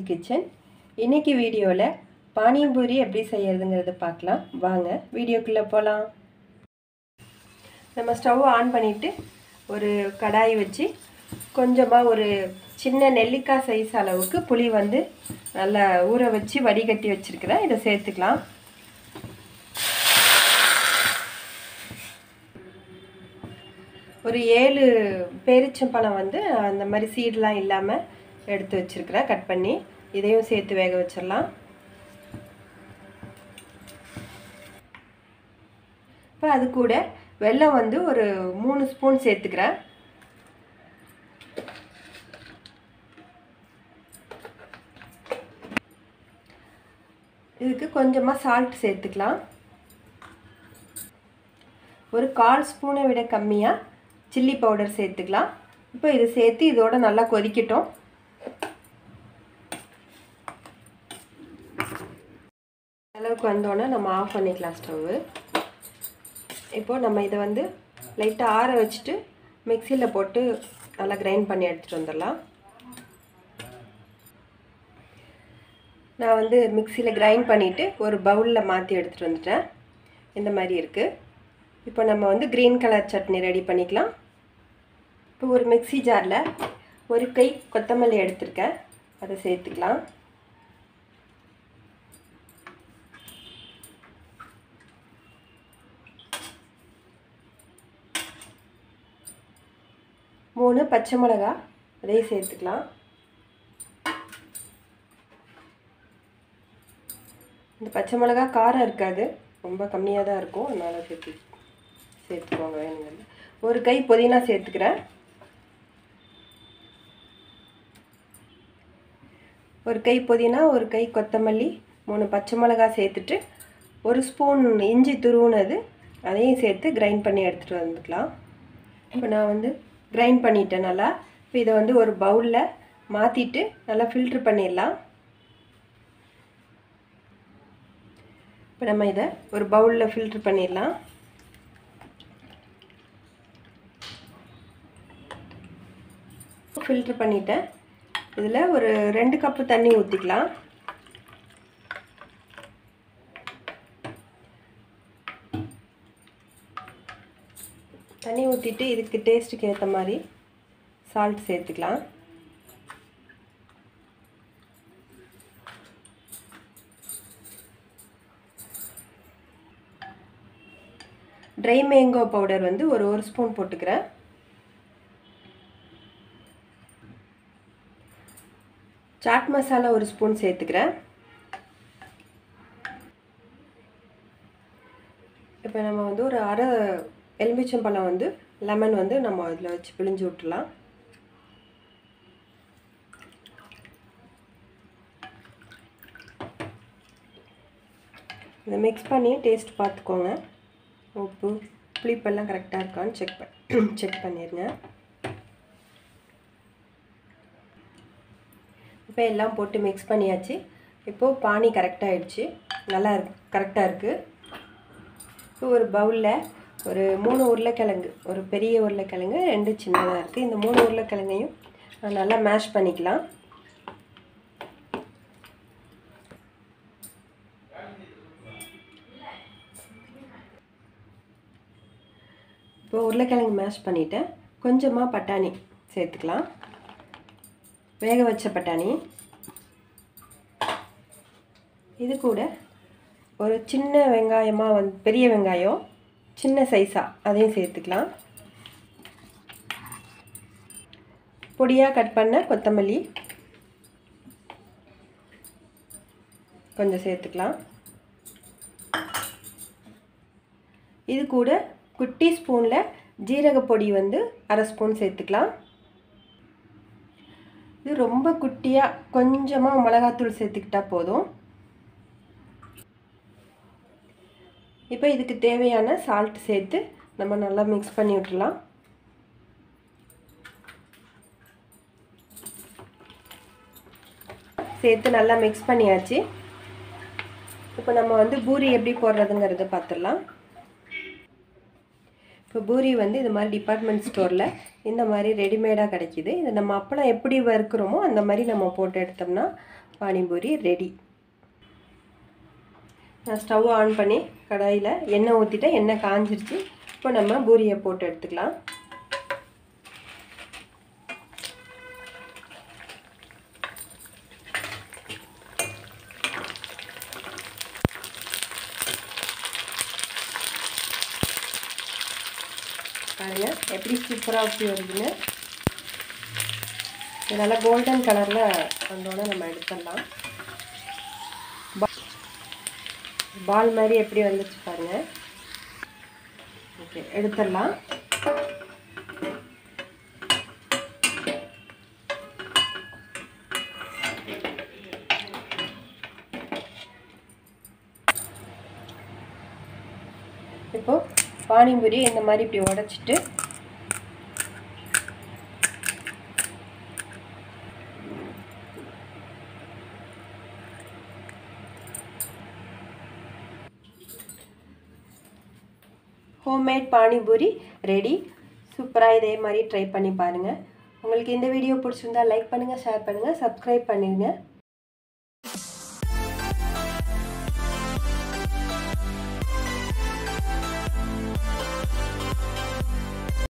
kitchen இன்னைக்கு வீடியோவில் பானிபூரி எப்படி செய்யறதுங்கிறத பார்க்கலாம் வாங்க வீடியோக்குள்ளே போகலாம் நம்ம ஸ்டவ் ஆன் பண்ணிவிட்டு ஒரு கடாய் வச்சு கொஞ்சமாக ஒரு சின்ன நெல்லிக்காய் சைஸ் அளவுக்கு புளி வந்து நல்லா ஊற வச்சு வடிகட்டி வச்சுருக்கிறேன் இதை சேர்த்துக்கலாம் ஒரு ஏழு பேரிச்சம்பழம் வந்து அந்த மாதிரி சீடெலாம் இல்லாமல் எடுத்து வச்சுருக்கிறேன் கட் பண்ணி இதையும் சேர்த்து வேக வச்சிடலாம் இப்போ அது கூட வெல்லம் வந்து ஒரு மூணு ஸ்பூன் சேர்த்துக்கிறேன் இதுக்கு கொஞ்சமாக சால்ட் சேர்த்துக்கலாம் ஒரு கால் ஸ்பூனை விட கம்மியாக சில்லி பவுடர் சேர்த்துக்கலாம் இப்போ இது சேர்த்து இதோட நல்லா கொதிக்கட்டும் அளவுக்கு வந்தோடனே நம்ம ஆஃப் பண்ணிக்கலாம் ஸ்டவ்வு இப்போது நம்ம இதை வந்து லைட்டாக ஆற வச்சுட்டு மிக்சியில் போட்டு நல்லா கிரைண்ட் பண்ணி எடுத்துகிட்டு வந்துடலாம் நான் வந்து மிக்சியில் கிரைண்ட் பண்ணிவிட்டு ஒரு பவுலில் மாற்றி எடுத்துகிட்டு வந்துட்டேன் இந்த மாதிரி இருக்குது இப்போ நம்ம வந்து க்ரீன் கலர் சட்னி ரெடி பண்ணிக்கலாம் இப்போ ஒரு மிக்சி ஜாரில் ஒரு கை கொத்தமல்லி எடுத்திருக்கேன் அதை சேர்த்துக்கலாம் மூணு பச்சை மிளகா அதையும் சேர்த்துக்கலாம் இந்த பச்சை மிளகா காரம் இருக்காது ரொம்ப கம்மியாக தான் இருக்கும் அதனால் சேர்த்து சேர்த்துக்கோங்க வேணுங்க ஒரு கை புதினா சேர்த்துக்கிறேன் ஒரு கை புதினா ஒரு கை கொத்தமல்லி மூணு பச்சை மிளகா சேர்த்துட்டு ஒரு ஸ்பூன் இஞ்சி துருவுனது அதையும் சேர்த்து கிரைண்ட் பண்ணி எடுத்துகிட்டு வந்துக்கலாம் இப்போ நான் வந்து கிரைண்ட் பண்ணிட்டேன் நல்லா இப்போ இதை வந்து ஒரு பவுலில் மாற்றிட்டு நல்லா ஃபில்ட்ரு பண்ணிடலாம் இப்போ நம்ம இதை ஒரு பவுலில் ஃபில்ட்ரு பண்ணிடலாம் ஃபில்ட்ரு பண்ணிட்டேன் இதில் ஒரு ரெண்டு கப்பு தண்ணி ஊற்றிக்கலாம் தண்ணி ஊற்றிட்டு இதுக்கு டேஸ்ட்டுக்கு ஏற்ற மாதிரி சால்ட் சேர்த்துக்கலாம் ட்ரை மேங்கோ பவுடர் வந்து ஒரு ஒரு ஸ்பூன் போட்டுக்கிறேன் சாட் மசாலா ஒரு ஸ்பூன் சேர்த்துக்கிறேன் இப்போ நம்ம வந்து ஒரு அரை எலுமிச்சம்பழம் வந்து லெமன் வந்து நம்ம அதில் வச்சு பிழிஞ்சு விட்டுலாம் இதை மிக்ஸ் பண்ணி டேஸ்ட் பார்த்துக்கோங்க உப்பு புளிப்பெல்லாம் கரெக்டாக இருக்கான்னு செக் பண் செக் பண்ணிடுங்க இப்போ எல்லாம் போட்டு மிக்ஸ் பண்ணியாச்சு இப்போது பானி கரெக்டாகிடுச்சு நல்லா இருக்கு கரெக்டாக இருக்குது இப்போ ஒரு பவுலில் ஒரு மூணு உருளைக்கிழங்கு ஒரு பெரிய உருளைக்கிழங்கு ரெண்டு சின்னதாக இருக்குது இந்த மூணு உருளைக்கிழங்கையும் நல்லா மேஷ் பண்ணிக்கலாம் இப்போ உருளைக்கிழங்கு மேஷ் பண்ணிவிட்டேன் கொஞ்சமாக பட்டாணி சேர்த்துக்கலாம் வேக வச்ச பட்டாணி இது கூட ஒரு சின்ன வெங்காயமாக வந்து பெரிய வெங்காயம் சின்ன சைஸாக அதையும் சேர்த்துக்கலாம் பொடியாக கட் பண்ண கொத்தமல்லி கொஞ்சம் சேர்த்துக்கலாம் இது கூட குட்டி ஸ்பூனில் ஜீரகப்பொடி வந்து அரை ஸ்பூன் சேர்த்துக்கலாம் இது ரொம்ப குட்டியாக கொஞ்சமாக மிளகாத்தூள் சேர்த்துக்கிட்டா போதும் இப்போ இதுக்கு தேவையான சால்ட் சேர்த்து நம்ம நல்லா மிக்ஸ் பண்ணி விட்டுலாம் சேர்த்து நல்லா மிக்ஸ் பண்ணியாச்சு இப்போ நம்ம வந்து பூரி எப்படி போடுறதுங்கிறத பார்த்துடலாம் இப்போ பூரி வந்து இது மாதிரி டிபார்ட்மெண்ட் ஸ்டோரில் இந்த மாதிரி ரெடிமேடாக கிடைக்கிது இது நம்ம அப்பளம் எப்படி வறுக்கிறோமோ அந்த மாதிரி நம்ம போட்டு எடுத்தோம்னா பானிபூரி ரெடி நான் ஸ்டவ் ஆன் பண்ணி கடாயில் எண்ணெய் ஊற்றிட்டேன் எண்ணெய் காஞ்சிருச்சு இப்போ நம்ம பூரியை போட்டு எடுத்துக்கலாம் பாருங்க எப்படி சூப்பராக ஊற்றி வருதுன்னு இது நல்லா கோல்டன் கலரில் வந்தோடனே நம்ம எடுத்துடலாம் பால் மாதிரி எப்படி வந்துச்சு பாருங்க ஓகே எடுத்துடலாம் இப்போ பானிபூரி இந்த மாதிரி இப்படி உடச்சிட்டு ஹோம்மேட் பானிபூரி ரெடி சூப்பராக இதே மாதிரி ட்ரை பண்ணி பாருங்கள் உங்களுக்கு இந்த வீடியோ பிடிச்சிருந்தா லைக் பண்ணுங்கள் ஷேர் பண்ணுங்கள் சப்ஸ்கிரைப் பண்ணிடுங்க